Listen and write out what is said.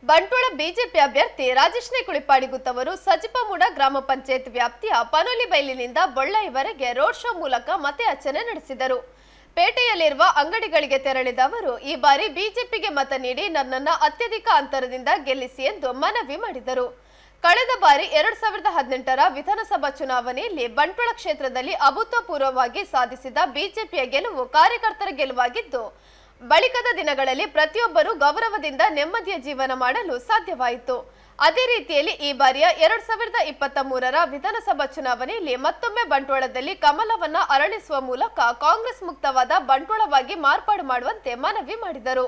Bantwal BJP ಅಭ್ಯರ್ಥಿ ರಾಜೇಶ್ ಕುಳಿಪಾಡಿಗುತ್ ಅವರು ಸಜಿಪಮೂಡ ಗ್ರಾಮ ಪಂಚಾಯತ್ ವ್ಯಾಪ್ತಿಯ ಪನೋಲಿ ಬೈಲಿನಿಂದ ಬೊಳ್ಳಾಯಿವರೆಗೆ ರೋಡ್ ಶೋ ಮೂಲಕ ಮತಯಾಚನೆ ನಡೆಸಿದರು ಪೇಟೆಯಲ್ಲಿರುವ ಅಂಗಡಿಗಳಿಗೆ ತೆರಳಿದ ಅವರು ಈ ಬಾರಿ ಬಿಜೆಪಿಗೆ ಮತ ನೀಡಿ ನನ್ನನ್ನ ಅತ್ಯಧಿಕ ಅಂತರದಿಂದ ಗೆಲ್ಲಿಸಿ ಎಂದು ಮನವಿ ಮಾಡಿದರು ಕಳೆದ ಬಾರಿ ಎರಡ್ ಸಾವಿರದ ಹದಿನೆಂಟರ ವಿಧಾನಸಭಾ ಚುನಾವಣೆಯಲ್ಲಿ ಬಂಟ್ವಾಳ ಕ್ಷೇತ್ರದಲ್ಲಿ ಅಭೂತಪೂರ್ವವಾಗಿ ಸಾಧಿಸಿದ ಬಿಜೆಪಿಯ ಗೆಲುವು ಕಾರ್ಯಕರ್ತರ ಗೆಲುವಾಗಿದ್ದು ಬಳಿಕದ ದಿನಗಳಲ್ಲಿ ಪ್ರತಿಯೊಬ್ಬರೂ ಗೌರವದಿಂದ ನೆಮ್ಮದಿಯ ಜೀವನ ಮಾಡಲು ಸಾಧ್ಯವಾಯಿತು ಅದೇ ರೀತಿಯಲ್ಲಿ ಈ ಬಾರಿಯ ಎರಡ್ ಸಾವಿರದ ಇಪ್ಪತ್ತ ಮೂರರ ವಿಧಾನಸಭಾ ಚುನಾವಣೆಯಲ್ಲಿ ಮತ್ತೊಮ್ಮೆ ಬಂಟ್ವಾಳದಲ್ಲಿ ಕಮಲವನ್ನ ಅರಳಿಸುವ ಮೂಲಕ ಕಾಂಗ್ರೆಸ್ ಮುಕ್ತವಾದ ಬಂಟ್ವಾಳವಾಗಿ ಮಾರ್ಪಾಡು ಮಾಡುವಂತೆ ಮನವಿ ಮಾಡಿದರು